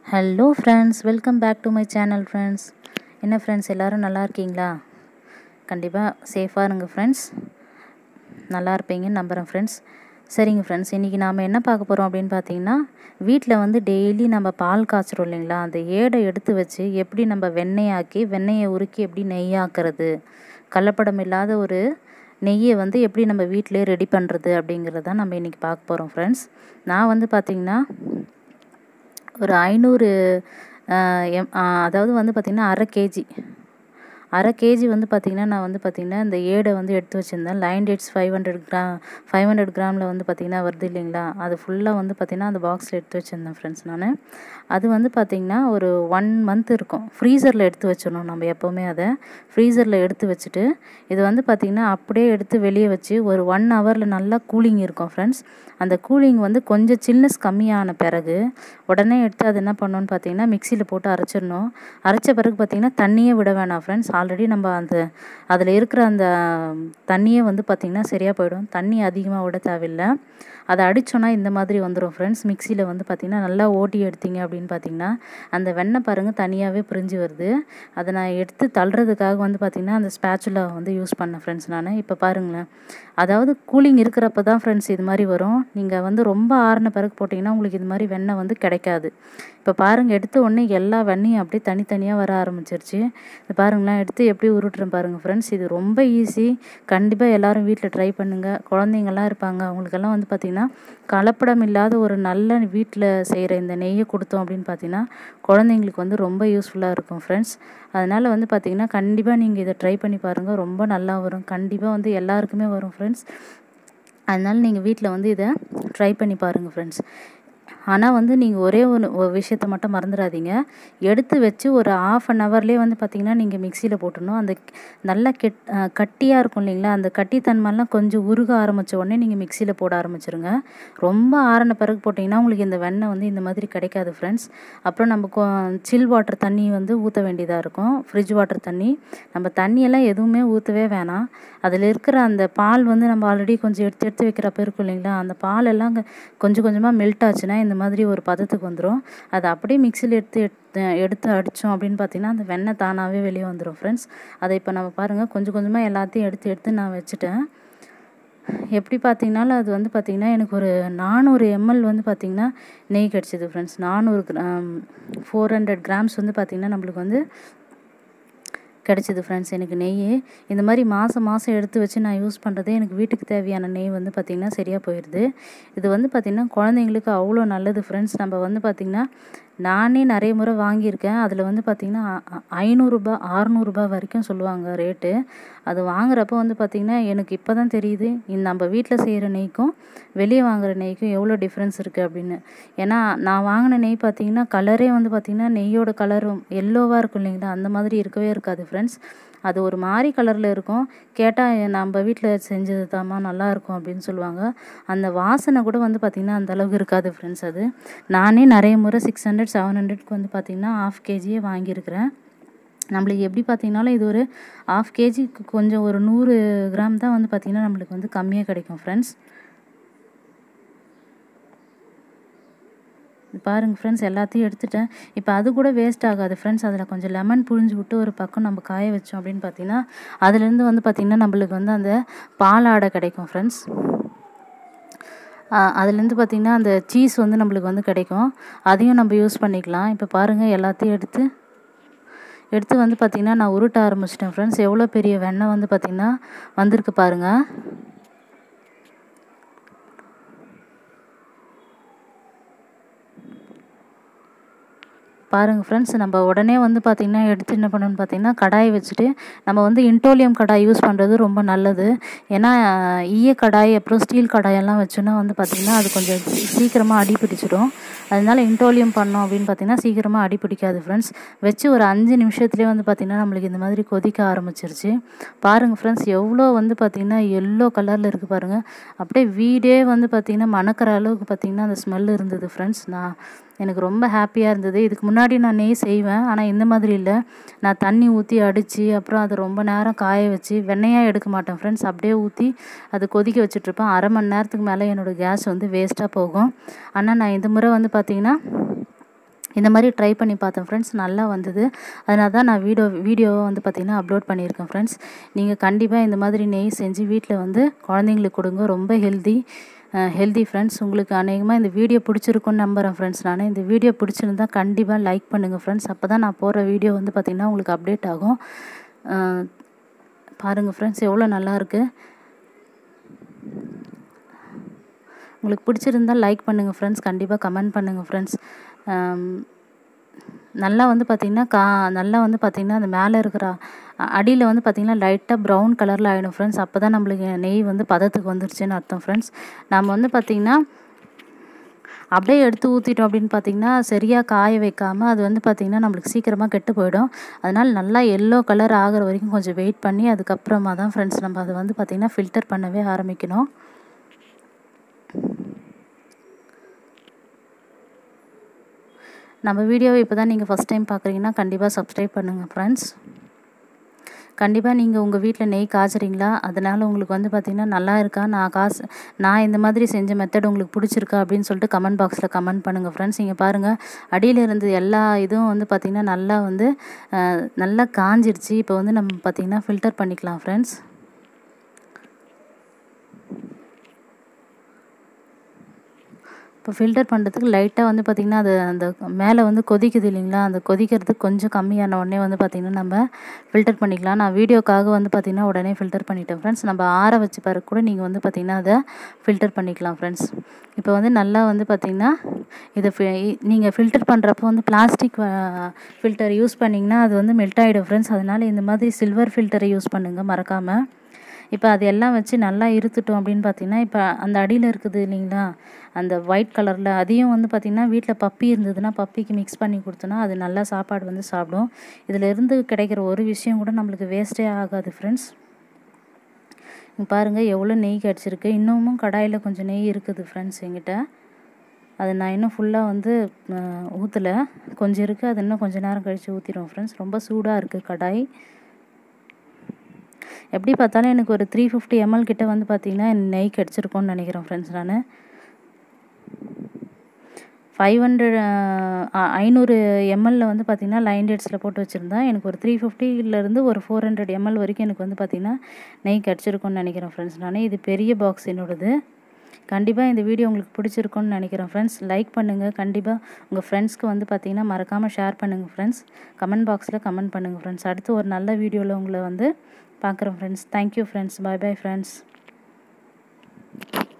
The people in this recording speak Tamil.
hello friends welcome back to my channel friends என்ன ஃப்ரெண்ட்ஸ் எல்லோரும் நல்லா இருக்கீங்களா கண்டிப்பாக சேஃபாக இருங்க ஃப்ரெண்ட்ஸ் நல்லா இருப்பீங்கன்னு நம்புகிறேன் ஃப்ரெண்ட்ஸ் சரிங்க ஃப்ரெண்ட்ஸ் இன்றைக்கி நாம் என்ன பார்க்க போகிறோம் அப்படின்னு பார்த்தீங்கன்னா வீட்டில் வந்து டெய்லி நம்ம பால் காய்ச்சிரும் இல்லைங்களா அந்த ஏடை எடுத்து வச்சு எப்படி நம்ம வெண்ணெயாக்கி வெண்ணெயை உருக்கி எப்படி நெய்யாக்குறது கள்ளப்படம் இல்லாத ஒரு நெய்யை வந்து எப்படி நம்ம வீட்டிலே ரெடி பண்ணுறது அப்படிங்கிறத நம்ம இன்றைக்கி பார்க்க போகிறோம் ஃப்ரெண்ட்ஸ் நான் வந்து பார்த்திங்கன்னா ஒரு ஐநூறு எம் அதாவது வந்து பார்த்திங்கன்னா அரை கேஜி அரை கேஜி வந்து பார்த்திங்கன்னா நான் வந்து பார்த்திங்கன்னா இந்த ஏடை வந்து எடுத்து வச்சுருந்தேன் Lion dates five hundred gram five hundred கிராமில் வந்து பார்த்திங்கன்னா வருது இல்லைங்களா அது ஃபுல்லாக வந்து பார்த்திங்கன்னா அந்த பாக்ஸில் எடுத்து வச்சுருந்தேன் ஃப்ரெண்ட்ஸ் நான் அது வந்து பார்த்திங்கன்னா ஒரு ஒன் மந்த் இருக்கும் ஃப்ரீசரில் எடுத்து வச்சிடணும் நம்ம எப்போவுமே அதை ஃப்ரீசரில் எடுத்து வச்சுட்டு இது வந்து பார்த்திங்கன்னா அப்படியே எடுத்து வெளியே வச்சு ஒரு ஒன் ஹவரில் நல்லா கூலிங் இருக்கும் ஃப்ரெண்ட்ஸ் அந்த கூலிங் வந்து கொஞ்சம் சில்னஸ் கம்மியான பிறகு உடனே எடுத்து அது என்ன பண்ணணும்னு பார்த்தீங்கன்னா மிக்சியில் போட்டு அரைச்சிடணும் அரைச்ச பிறகு பார்த்திங்கன்னா தண்ணியே விட வேணாம் ஃப்ரெண்ட்ஸ் ஆல்ரெடி நம்ம அந்த அதில் இருக்கிற அந்த தண்ணியே வந்து பார்த்திங்கன்னா சரியாக போயிடும் தண்ணி அதிகமாக விட தேவையில்லை அதை அடித்தோன்னா இந்த மாதிரி வந்துடும் ஃப்ரெண்ட்ஸ் மிக்சியில் வந்து பார்த்திங்கன்னா நல்லா ஓட்டி எடுத்தீங்க அப்படின்னு பார்த்தீங்கன்னா அந்த வெண்ணெய் பாருங்கள் தனியாகவே பிரிஞ்சு வருது அதை நான் எடுத்து தள்ளுறதுக்காக வந்து பார்த்திங்கன்னா அந்த ஸ்பேச்சுலா வந்து யூஸ் பண்ணேன் ஃப்ரெண்ட்ஸ் நான் இப்போ பாருங்களேன் அதாவது கூலிங் இருக்கிறப்ப தான் ஃப்ரெண்ட்ஸ் இது மாதிரி வரும் நீங்கள் வந்து ரொம்ப ஆறின பிறகு போட்டிங்கன்னா உங்களுக்கு இது மாதிரி வெண்ணெய் வந்து கிடைக்காது இப்போ பாருங்கள் எடுத்த உடனே எல்லா வெண்ணையும் அப்படியே தனித்தனியாக வர ஆரம்பிச்சிருச்சு இது பாருங்களேன் எடுத்து எப்படி உருட்டுறேன் பாருங்கள் ஃப்ரெண்ட்ஸ் இது ரொம்ப ஈஸி கண்டிப்பாக எல்லோரும் வீட்டில் ட்ரை பண்ணுங்கள் குழந்தைங்கள்லாம் இருப்பாங்க அவங்களுக்கெல்லாம் வந்து பார்த்திங்கன்னா கலப்படம் இல்லாத ஒரு நல்ல வீட்டில் செய்கிற இந்த நெய்யை கொடுத்தோம் அப்படின்னு பார்த்தீங்கன்னா குழந்தைங்களுக்கு வந்து ரொம்ப யூஸ்ஃபுல்லாக இருக்கும் ஃப்ரெண்ட்ஸ் அதனால் வந்து பார்த்திங்கன்னா கண்டிப்பாக நீங்கள் இதை ட்ரை பண்ணி பாருங்கள் ரொம்ப நல்லா வரும் கண்டிப்பாக வந்து எல்லாருக்குமே வரும் ஃப்ரெண்ட்ஸ் அதனால் நீங்கள் வீட்டில் வந்து இதை ட்ரை பண்ணி பாருங்கள் ஃப்ரெண்ட்ஸ் ஆனால் வந்து நீங்கள் ஒரே ஒன்று ஒரு விஷயத்த மட்டும் மறந்துடாதீங்க எடுத்து வச்சு ஒரு ஆஃப் அன் ஹவர்லேயே வந்து பார்த்திங்கன்னா நீங்கள் மிக்சியில் போட்டுடணும் அந்த நல்லா கெட் கட்டியாக இருக்கும் இல்லைங்களா அந்த கட்டித்தன்மைலாம் கொஞ்சம் உருக ஆரம்பித்த உடனே நீங்கள் மிக்சியில் போட ஆரம்பிச்சிருங்க ரொம்ப ஆறின பிறகு போட்டிங்கன்னா உங்களுக்கு இந்த வெண்ணெய் வந்து இந்த மாதிரி கிடைக்காது ஃப்ரெண்ட்ஸ் அப்புறம் நம்ம சில் வாட்டர் தண்ணி வந்து ஊற்ற வேண்டியதாக இருக்கும் ஃப்ரிட்ஜ் வாட்டர் தண்ணி நம்ம தண்ணியெல்லாம் எதுவுமே ஊற்றவே வேணாம் அதில் இருக்கிற அந்த பால் வந்து நம்ம ஆல்ரெடி கொஞ்சம் எடுத்து எடுத்து வைக்கிறப்ப இருக்கும் இல்லைங்களா அந்த பால் எல்லாம் கொஞ்சம் கொஞ்சமாக மெல்ட் ஆச்சுன்னா இந்த மாதிரி ஒரு பதத்துக்கு வந்துடும் அதை அப்படியே மிக்சியில் எடுத்து எடுத்து எடுத்து அடித்தோம் அப்படின்னு பார்த்தீங்கன்னா அந்த வெண்ணெய் தானாகவே வெளியே வந்துடும் ஃப்ரெண்ட்ஸ் அதை இப்போ நம்ம பாருங்கள் கொஞ்சம் கொஞ்சமாக எல்லாத்தையும் எடுத்து எடுத்து நான் வச்சுட்டேன் எப்படி பார்த்தீங்கனாலும் அது வந்து பார்த்திங்கன்னா எனக்கு ஒரு நானூறு எம்எல் வந்து பார்த்திங்கன்னா நெய் கிடச்சிது ஃப்ரெண்ட்ஸ் நானூறு கிராம் ஃபோர் ஹண்ட்ரட் கிராம்ஸ் வந்து பார்த்திங்கன்னா நம்மளுக்கு வந்து கிடச்சிது ஃப்ரெண்ட்ஸ் எனக்கு நெய் இந்த மாதிரி மாதம் மாதம் எடுத்து வச்சு நான் யூஸ் பண்ணுறதே எனக்கு வீட்டுக்கு தேவையான நெய் வந்து பார்த்திங்கன்னா சரியாக போயிடுது இது வந்து பார்த்திங்கன்னா குழந்தைங்களுக்கு அவ்வளோ நல்லது ஃப்ரெண்ட்ஸ் நம்ம வந்து பார்த்திங்கன்னா நானே நிறைய முறை வாங்கியிருக்கேன் அதில் வந்து பார்த்திங்கன்னா ஐநூறுரூபா அறநூறுபா வரைக்கும் சொல்லுவாங்க ரேட்டு அது வாங்குறப்போ வந்து பார்த்திங்கன்னா எனக்கு இப்போ தான் தெரியுது நம்ம வீட்டில் செய்கிற நெய்க்கும் வெளியே வாங்குகிற நெய்க்கும் எவ்வளோ டிஃப்ரென்ஸ் இருக்குது அப்படின்னு ஏன்னா நான் வாங்கின நெய் பார்த்திங்கன்னா கலரே வந்து பார்த்திங்கன்னா நெய்யோட கலரும் எல்லோவாக இருக்கும் இல்லைங்களா அந்த மாதிரி இருக்கவே இருக்காது ஃப்ரெண்ட்ஸ் அது ஒரு மாதிரி கலரில் இருக்கும் கேட்டால் நம்ம வீட்டில் செஞ்சது தாம்மா நல்லாயிருக்கும் அப்படின்னு சொல்லுவாங்க அந்த வாசனை கூட வந்து பார்த்திங்கன்னா அந்த அளவுக்கு இருக்காது ஃப்ரெண்ட்ஸ் அது நானே நிறைய முறை சிக்ஸ் ஹண்ட்ரட் செவன் ஹண்ட்ரட்க்கு வந்து பார்த்திங்கன்னா ஆஃப் கேஜியே வாங்கியிருக்கிறேன் நம்மளுக்கு எப்படி பார்த்திங்கனாலும் இது ஒரு ஆஃப் கேஜிக்கு கொஞ்சம் ஒரு நூறு கிராம் தான் வந்து பார்த்திங்கன்னா நம்மளுக்கு வந்து கம்மியாக கிடைக்கும் ஃப்ரெண்ட்ஸ் பாருங்கள் ஃப்ரெண்ட்ஸ் எல்லாத்தையும் எடுத்துட்டேன் இப்போ அது கூட வேஸ்ட் ஆகாது ஃப்ரெண்ட்ஸ் அதில் கொஞ்சம் லெமன் புழிஞ்சு விட்டு ஒரு பக்கம் நம்ம காய வச்சோம் அப்படின்னு பார்த்தீங்கன்னா அதுலேருந்து வந்து பார்த்திங்கன்னா நம்மளுக்கு வந்து அந்த பாலாடை கிடைக்கும் ஃப்ரெண்ட்ஸ் அதுலேருந்து பார்த்திங்கன்னா அந்த சீஸ் வந்து நம்மளுக்கு வந்து கிடைக்கும் அதையும் நம்ம யூஸ் பண்ணிக்கலாம் இப்போ பாருங்கள் எல்லாத்தையும் எடுத்து எடுத்து வந்து பார்த்திங்கன்னா நான் உருட்ட ஆரம்பிச்சிட்டேன் ஃப்ரெண்ட்ஸ் எவ்வளோ பெரிய வெண்ணெய் வந்து பார்த்திங்கன்னா வந்திருக்கு பாருங்கள் பாருங்கள் ஃப்ரெண்ட்ஸ் நம்ம உடனே வந்து பார்த்திங்கன்னா எடுத்து என்ன பண்ணணும்னு பார்த்திங்கன்னா கடாய் வச்சுட்டு நம்ம வந்து இன்டோலியம் கடாய் யூஸ் பண்ணுறது ரொம்ப நல்லது ஏன்னா ஈய கடாய் அப்புறம் ஸ்டீல் கடாயெல்லாம் வச்சோன்னா வந்து பார்த்திங்கன்னா அது கொஞ்சம் சீக்கிரமாக அடி பிடிச்சிடும் அதனால இன்டோலியம் பண்ணோம் அப்படின்னு பார்த்திங்கன்னா சீக்கிரமாக அடி பிடிக்காது ஃப்ரெண்ட்ஸ் வச்சு ஒரு அஞ்சு நிமிஷத்துலேயே வந்து பார்த்திங்கன்னா நம்மளுக்கு இந்த மாதிரி கொதிக்க ஆரம்பிச்சிருச்சு பாருங்கள் ஃப்ரெண்ட்ஸ் எவ்வளோ வந்து பார்த்திங்கன்னா எல்லோ கலரில் இருக்குது பாருங்கள் அப்படியே வீடே வந்து பார்த்திங்கன்னா மணக்கிற அளவுக்கு பார்த்திங்கன்னா அந்த ஸ்மெல் இருந்தது ஃப்ரெண்ட்ஸ் நான் எனக்கு ரொம்ப ஹாப்பியாக இருந்தது இதுக்கு முன்னாடி நான் நெய் செய்வேன் ஆனால் இந்த மாதிரி இல்லை நான் தண்ணி ஊற்றி அடித்து அப்புறம் அதை ரொம்ப நேரம் காய வச்சு வெண்ணெயாக எடுக்க மாட்டேன் ஃப்ரெண்ட்ஸ் அப்படியே ஊற்றி அதை கொதிக்க வச்சுட்ருப்பேன் அரை மணி நேரத்துக்கு மேலே என்னோடய கேஸ் வந்து வேஸ்ட்டாக போகும் ஆனால் நான் இந்த முறை வந்து பார்த்திங்கன்னா இந்த மாதிரி ட்ரை பண்ணி பார்த்தேன் ஃப்ரெண்ட்ஸ் நல்லா வந்தது அதனால தான் நான் வீடியோ வீடியோவை வந்து பார்த்திங்கன்னா அப்லோட் பண்ணியிருக்கேன் ஃப்ரெண்ட்ஸ் நீங்கள் கண்டிப்பாக இந்த மாதிரி நெய் செஞ்சு வீட்டில் வந்து குழந்தைங்களுக்கு கொடுங்க ரொம்ப ஹெல்தி ஹெல்தி ஃப்ரெண்ட்ஸ் உங்களுக்கு அநேகமாக இந்த வீடியோ பிடிச்சிருக்குன்னு நம்புகிறேன் ஃப்ரெண்ட்ஸ் நான் இந்த வீடியோ பிடிச்சிருந்தா கண்டிப்பாக லைக் பண்ணுங்கள் ஃப்ரெண்ட்ஸ் அப்போ தான் நான் போடுற வீடியோ வந்து பார்த்திங்கன்னா உங்களுக்கு அப்டேட் ஆகும் பாருங்கள் ஃப்ரெண்ட்ஸ் எவ்வளோ நல்லாயிருக்கு உங்களுக்கு பிடிச்சிருந்தால் லைக் பண்ணுங்கள் ஃப்ரெண்ட்ஸ் கண்டிப்பாக கமெண்ட் பண்ணுங்கள் ஃப்ரெண்ட்ஸ் நல்லா வந்து பார்த்திங்கன்னா கா நல்லா வந்து பார்த்திங்கன்னா அந்த மேலே இருக்கிற அடியில் வந்து பார்த்திங்கன்னா லைட்டாக ப்ரௌன் கலரில் ஆகிடும் ஃப்ரெண்ட்ஸ் அப்போ தான் நம்மளுக்கு நெய் வந்து பதத்துக்கு வந்துருச்சுன்னு அர்த்தம் ஃப்ரெண்ட்ஸ் நம்ம வந்து பார்த்திங்கன்னா அப்படியே எடுத்து ஊற்றிட்டோம் அப்படின்னு பார்த்திங்கன்னா சரியாக காய வைக்காமல் அது வந்து பார்த்திங்கன்னா நம்மளுக்கு சீக்கிரமாக கெட்டு போயிடும் அதனால் நல்லா எல்லோ கலர் ஆகிற வரைக்கும் கொஞ்சம் வெயிட் பண்ணி அதுக்கப்புறமா தான் ஃப்ரெண்ட்ஸ் நம்ம அதை வந்து பார்த்திங்கன்னா ஃபில்டர் பண்ணவே ஆரம்பிக்கணும் நம்ம வீடியோவை இப்போ தான் நீங்கள் ஃபஸ்ட் டைம் பார்க்குறீங்கன்னா கண்டிப்பாக சப்ஸ்கிரைப் பண்ணுங்கள் ஃப்ரெண்ட்ஸ் கண்டிப்பாக நீங்கள் உங்கள் வீட்டில் நெய் காய்ச்சுறீங்களா அதனால் உங்களுக்கு வந்து பார்த்திங்கன்னா நல்லா இருக்கா நான் காசு நான் இந்த மாதிரி செஞ்ச மெத்தட் உங்களுக்கு பிடிச்சிருக்கா அப்படின்னு சொல்லிட்டு கமெண்ட் பாக்ஸில் கமெண்ட் பண்ணுங்கள் ஃப்ரெண்ட்ஸ் இங்கே பாருங்கள் அடியில் இருந்து எல்லா இதுவும் வந்து பார்த்திங்கன்னா நல்லா வந்து நல்லா காஞ்சிருச்சு இப்போ வந்து நம்ம பார்த்திங்கன்னா ஃபில்டர் பண்ணிக்கலாம் ஃப்ரெண்ட்ஸ் இப்போ ஃபில்டர் பண்ணுறதுக்கு லைட்டாக வந்து பார்த்திங்கன்னா அது அந்த மேலே வந்து கொதிக்குது இல்லைங்களா அந்த கொதிக்கிறதுக்கு கொஞ்சம் கம்மியான உடனே வந்து பார்த்திங்கன்னா நம்ம ஃபில்டர் பண்ணிக்கலாம் நான் வீடியோக்காக வந்து பார்த்திங்கன்னா உடனே ஃபில்டர் பண்ணிட்டேன் ஃப்ரெண்ட்ஸ் நம்ம ஆற வச்சு பிறகு கூட நீங்கள் வந்து பார்த்திங்கன்னா அதை ஃபில்டர் பண்ணிக்கலாம் ஃப்ரெண்ட்ஸ் இப்போ வந்து நல்லா வந்து பார்த்திங்கன்னா இதை நீங்கள் ஃபில்டர் பண்ணுறப்போ வந்து பிளாஸ்டிக் ஃபில்டர் யூஸ் பண்ணிங்கன்னா அது வந்து மெல்ட் ஆகிடும் ஃப்ரெண்ட்ஸ் அதனால் இந்த மாதிரி சில்வர் ஃபில்டரை யூஸ் பண்ணுங்கள் மறக்காமல் இப்போ அது எல்லாம் வச்சு நல்லா இருத்துட்டோம் அப்படின்னு பார்த்தீங்கன்னா இப்போ அந்த அடியில் இருக்குது இல்லைங்களா அந்த ஒயிட் கலரில் அதையும் வந்து பார்த்திங்கன்னா வீட்டில் பப்பி இருந்ததுன்னா பப்பிக்கு மிக்ஸ் பண்ணி கொடுத்தோன்னா அது நல்லா சாப்பாடு வந்து சாப்பிடும் இதில் இருந்து கிடைக்கிற ஒரு விஷயம் கூட நம்மளுக்கு வேஸ்ட்டே ஆகாது ஃப்ரெண்ட்ஸ் பாருங்கள் எவ்வளோ நெய் கிடச்சிருக்கு இன்னமும் கடாயில் கொஞ்சம் நெய் இருக்குது ஃப்ரெண்ட்ஸ் எங்கிட்ட அது நான் இன்னும் ஃபுல்லாக வந்து ஊற்றலை கொஞ்சம் இருக்குது அது இன்னும் கொஞ்சம் நேரம் கழித்து ஊற்றிடுவோம் ஃப்ரெண்ட்ஸ் ரொம்ப சூடாக இருக்குது கடாய் எப்படி பார்த்தாலும் எனக்கு ஒரு த்ரீ ஃபிஃப்டி எம்எல் கிட்ட வந்து பார்த்திங்கன்னா நெய் கிடச்சிருக்கோன்னு நினைக்கிறேன் ஃப்ரெண்ட்ஸ் நான் ஃபைவ் ஹண்ட்ரட் ஐநூறு எம்எல்ல வந்து பார்த்திங்கன்னா லைன் டேட்ஸில் போட்டு வச்சுருந்தேன் எனக்கு ஒரு த்ரீ ஃபிஃப்டிலேருந்து ஒரு ஃபோர் ஹண்ட்ரட் எம்எல் வரைக்கும் எனக்கு வந்து பார்த்திங்கன்னா நெய் கிடச்சிருக்கோன்னு நினைக்கிறேன் ஃப்ரெண்ட்ஸ் நான் இது பெரிய பாக்ஸ் என்னோடது கண்டிப்பாக இந்த வீடியோ உங்களுக்கு பிடிச்சிருக்கும்னு நினைக்கிறேன் ஃப்ரெண்ட்ஸ் லைக் பண்ணுங்கள் கண்டிப்பாக உங்கள் ஃப்ரெண்ட்ஸ்க்கு வந்து பார்த்திங்கன்னா மறக்காமல் ஷேர் பண்ணுங்கள் ஃப்ரெண்ட்ஸ் கமெண்ட் பாக்ஸில் கமெண்ட் பண்ணுங்கள் ஃப்ரெண்ட்ஸ் அடுத்து ஒரு நல்ல வீடியோவில் உங்களை வந்து பார்க்குறேன் friends thank you friends bye bye friends